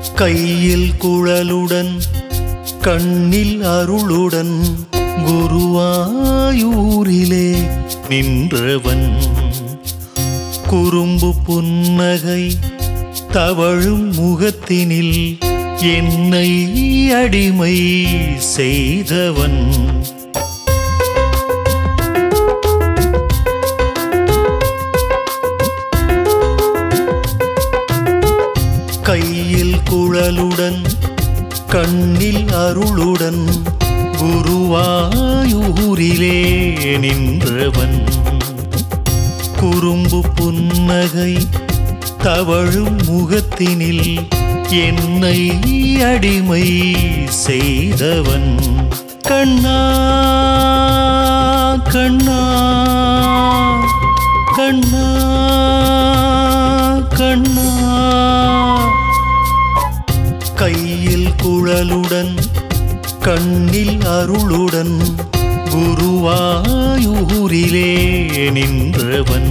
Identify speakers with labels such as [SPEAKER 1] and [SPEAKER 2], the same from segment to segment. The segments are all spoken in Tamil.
[SPEAKER 1] கையில் குழலுடன் கண்ணில் அருளுடன் குருவாயூரிலே நின்றவன் குறும்பு புன்னகை தவழும் முகத்தினில் என்னை அடிமை செய்தவன் கையில் குழலுடன் கண்ணில் அருளுடன் குருவாயூரிலே நின்றவன் குறும்பு புன்னகை தவழும் முகத்தினில் என்னை அடிமை செய்தவன் கண்ணா கண்ணா கண்ணா கண்ணா கையில் குழலுடன் கண்ணில் அருளுடன் குருவாயூரிலே நின்றவன்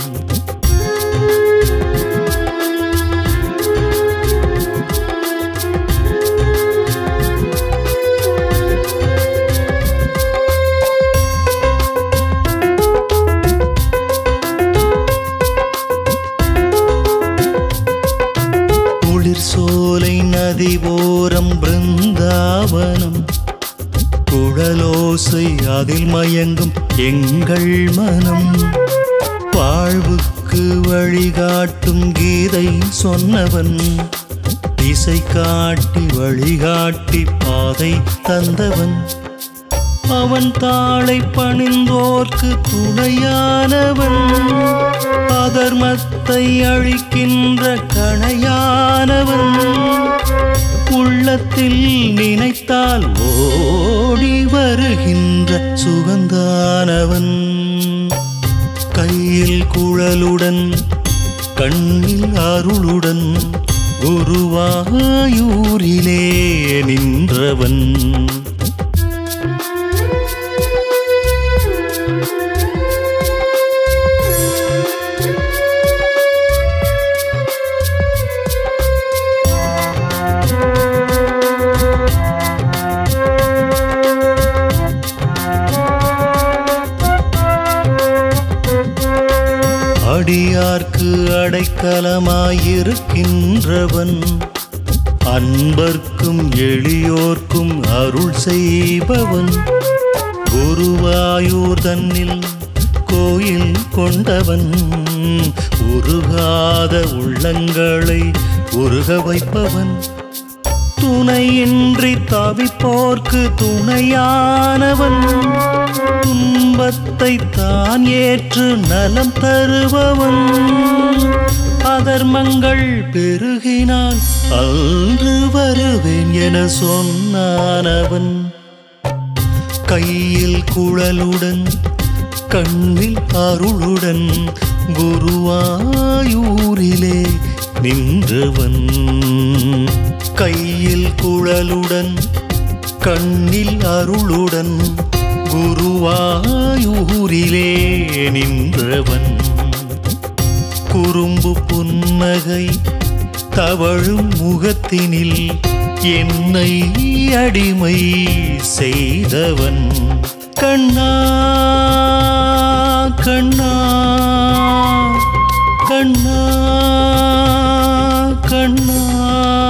[SPEAKER 1] குளிர் சோலை நதி ஓரம் பிருந்தாவனம் குழலோசை அதில் மயங்கும் எங்கள் மனம் வாழ்வுக்கு வழிகாட்டும் கீதை சொன்னவன் திசை காட்டி வழிகாட்டி பாதை தந்தவன் அவன் தாளை பணிந்தோர்க்கு துணையானவன் அதர்மத்தை அழிக்கின்ற கணையானவன் உள்ளத்தில் நினைத்தால் ஓடி வருகின்ற சுகந்தானவன் கையில் குழலுடன் கண்ணில் அருளுடன் குருவாயூரிலே நின்றவன் அடியார்க்கு அடைக்கலமாயிருக்கின்றவன் அன்பர்க்கும் எளியோர்க்கும் அருள் செய்பவன் குருவாயூர் தன்னில் கோயில் கொண்டவன் உருகாத உள்ளங்களை உருக வைப்பவன் துணையின்றி தவிப்போர்க்கு துணையானவன் துன்பத்தை தான் ஏற்று நலம் தருபவன் அதர்மங்கள் பெருகினால் அன்று வருவேன் என சொன்னானவன் கையில் குழலுடன் கண்ணில் அருளுடன் குருவாயூரிலே நின்றவன் கையில் குழலுடன் கண்ணில் அருளுடன் குருவாயூரிலே நின்றவன் குறும்பு புன்னகை தவழும் முகத்தினில் என்னை அடிமை செய்தவன் கண்ணா கண்ணா கண்ணா கண்ணா